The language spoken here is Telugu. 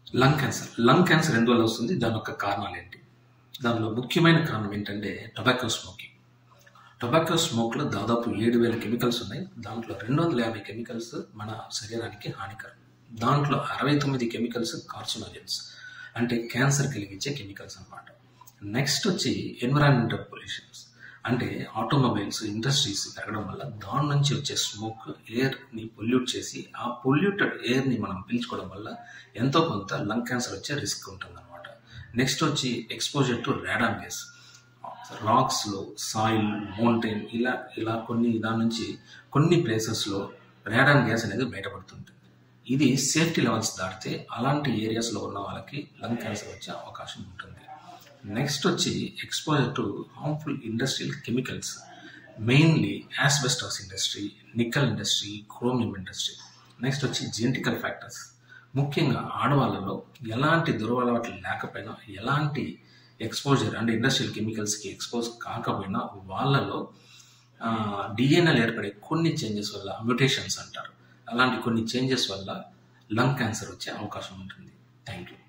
లంగ్ క్యాన్సర్ లంగ్ క్యాన్సర్ ఎందువల్ల వస్తుంది దాని యొక్క కారణాలు ఏంటి దానిలో ముఖ్యమైన కారణం ఏంటంటే టొబాకో స్మోకింగ్ టొబాకో స్మోక్లో దాదాపు ఏడు వేల కెమికల్స్ ఉన్నాయి దాంట్లో రెండు వందల యాభై కెమికల్స్ మన శరీరానికి హానికరం దాంట్లో అరవై తొమ్మిది కెమికల్స్ కార్సినోజన్స్ అంటే క్యాన్సర్ కలిగించే కెమికల్స్ అన్నమాట నెక్స్ట్ వచ్చి ఎన్విరాన్మెంటల్ పొల్యూషన్స్ అంటే ఆటోమొబైల్స్ ఇండస్ట్రీస్ పెరగడం వల్ల దాని నుంచి వచ్చే స్మోక్ ఎయిర్ని పొల్యూట్ చేసి ఆ పొల్యూటెడ్ ఎయిర్ని మనం పీల్చుకోవడం వల్ల ఎంతో కొంత లంగ్ క్యాన్సర్ వచ్చే రిస్క్ ఉంటుందన్నమాట నెక్స్ట్ వచ్చి ఎక్స్పోజర్ టు రాడాన్ గ్యాస్ రాక్స్లో సాయిల్ మౌంటైన్ ఇలా ఇలా కొన్ని దాని నుంచి కొన్ని ప్లేసెస్లో రేడాన్ గ్యాస్ అనేది బయటపడుతుంది ఇది సేఫ్టీ లెవెల్స్ దాటితే అలాంటి ఏరియాస్లో ఉన్న వాళ్ళకి లంగ్ క్యాన్సర్ వచ్చే అవకాశం ఉంటుంది నెక్స్ట్ వచ్చి exposure to harmful industrial chemicals mainly asbestos industry nickel industry chromium industry next వచ్చి జెనెటికల్ ఫ్యాక్టర్స్ ముఖ్యంగా ఆడవాళ్ళలో ఎలాంటి దురలవాట్లు లేకపోయినా ఎలాంటి ఎక్స్పోజర్ అంటే ఇండస్ట్రియల్ కెమికల్స్కి ఎక్స్పోజ్ కాకపోయినా వాళ్ళలో డిఎన్ఎల్ ఏర్పడే కొన్ని చేంజెస్ వల్ల మ్యూటేషన్స్ అంటారు అలాంటి కొన్ని చేంజెస్ వల్ల లంగ్ క్యాన్సర్ వచ్చే అవకాశం ఉంటుంది థ్యాంక్ యూ